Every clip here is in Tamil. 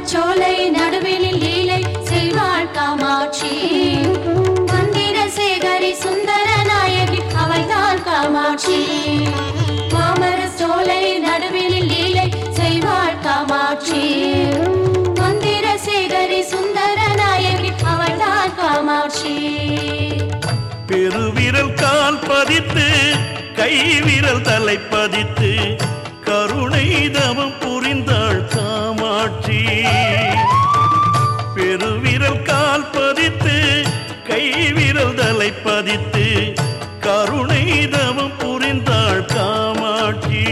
மாமரச்சோலை நடுவில் லீலை செய்வாள் காமாட்சி மந்திர சேகரி சுந்தர நாயகி அவள்தான் காமாட்சி மாமரச்சோலை நடுவில் லீலை செய்வாள் காமாட்சி மந்திர சேகரி சுந்தர நாயகி அவள்தான் காமாட்சி பெருவிரல் கால் பதித்து கை விரல் தலை பதித்து கருணை தவம் புரிந்தாள் காமாட்சி பெருவிரல் கால் பதித்து கை விரல் தலை பதித்து கருணை தவம் புரிந்தாள் காமாட்சி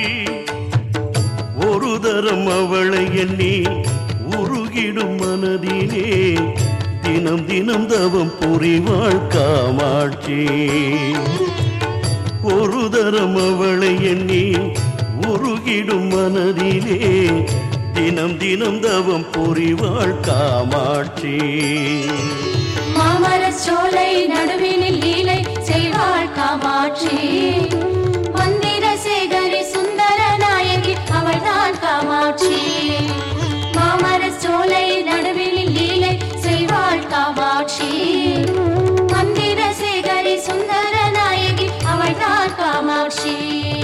ஒரு தரம் அவளை எண்ணி உருகிடும் மனதிலே தினம் தினம் தவம் புரிவாள் காமாட்சி ஒரு தரம் அவளை எண்ணி உருகிடும் மனதிலே தினம் தினம் தவம் புரிவாள் காமாட்சி மாமரச்சோலை நடுவில் லீலை செய்வாள் காமாட்சி மந்திர சேகரி சுந்தர நாயகி அவள்தான் காமாட்சி மாமரச்சோலை நடுவில் லீலை செய்வாள் காமாட்சி மந்திர சேகரி சுந்தர நாயகி அவள்தான் காமாட்சி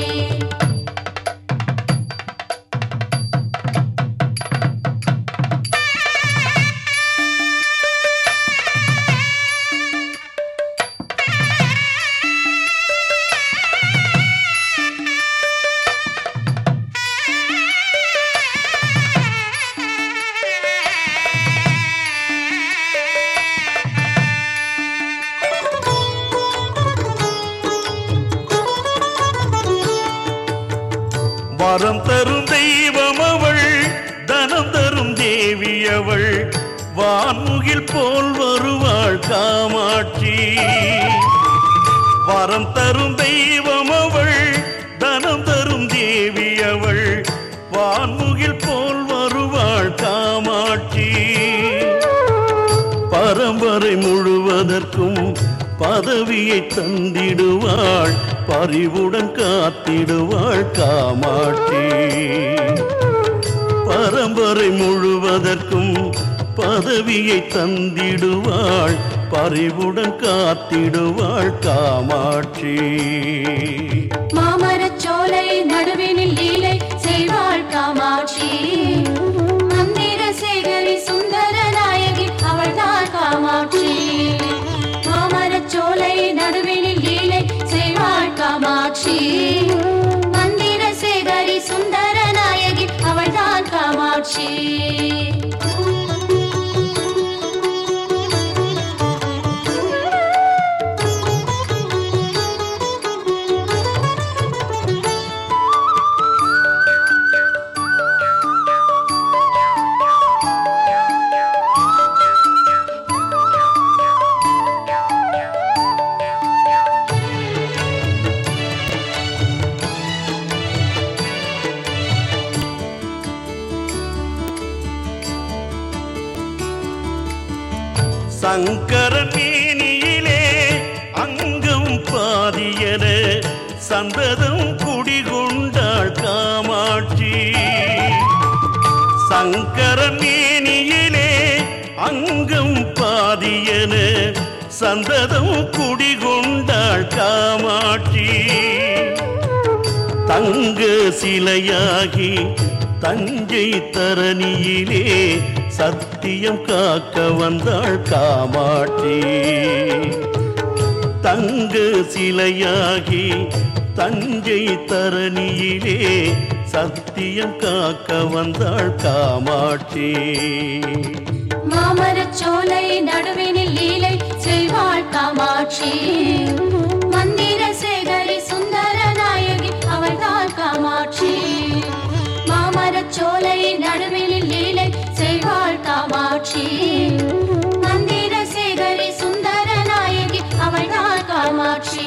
வரம் தரும் தெய்வம் அவள் தனம் தரும் தேவி அவள் வான்முகில் போல் வருவாள் காமாட்சி வரம் தரும் தெய்வம் அவள் தனம் தரும் தேவி அவள் வான்முகில் போல் வருவாள் காமாட்சி பரம்பரை முழுவதற்கும் பதவியை தந்திடுவாள் பரிவுடன் காத்திடுவாள் காமாட்சி பரம்பரை முழுவதற்கும் பதவியை தந்திடுவாள் பரிவுடன் காத்திடுவாள் காமாட்சி மாமரச்சோலை நடுவில் லீலை செய்வாள் காமாட்சி மந்திர சேகரி சுந்தர நாயகி அவள்தான் காமாட்சி மாமரச்சோலை நடுவில் லீலை செய்வாள் காமாட்சி மந்திர சேகரி சுந்தர நாயகி அவள்தான் காமாட்சி சங்கர மேனியிலே அங்கம் பாதியன சந்ததம் குடிகொண்டாள் காமாட்சி சங்கர மேனியிலே அங்கம் பாதியன சந்ததம் குடிகொண்டாள் காமாட்சி தங்க சிலையாகி தஞ்சை தரணியிலே சத்தியம் காக்க வந்தாள் காமாட்சி தங்க சிலையாகி தஞ்சை தரணியிலே சத்தியம் காக்க வந்தாள் காமாட்சி மாமரச்சோலை நடுவில் லீலை செய்வாள் காமாட்சி மந்திர சேகரி சுந்தர நாயகி அவள்தான் காமாட்சி மாமரச்சோலை நடுவில் லீலை செய்வாள் காமாட்சி மந்திர சேகரி சுந்தர நாயகி அவள்தான் காமாட்சி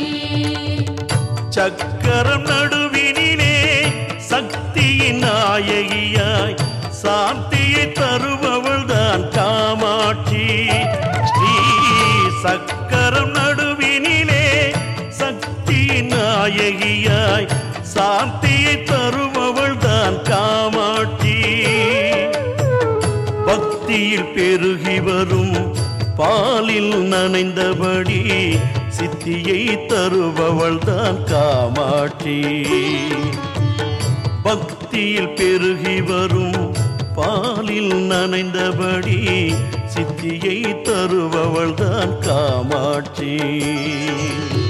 சக்கரம் நடுவினிலே சக்தியின் நாயகியாய் சாந்தியை தருபவள் தான் காமாட்சி ஸ்ரீ சக்கரம் நடுவினிலே சக்தியின் நாயகியாய் சாந்தியை தருபவள் தான் காமாட்சி பக்தியில் பெருகி வரும் பாலில் நனைந்தபடி சித்தியை தருபவள் தான் காமாட்சி பக்தியில் பெருகி வரும் பாலில் நனைந்தபடி சித்தியை தருபவள் தான் காமாட்சி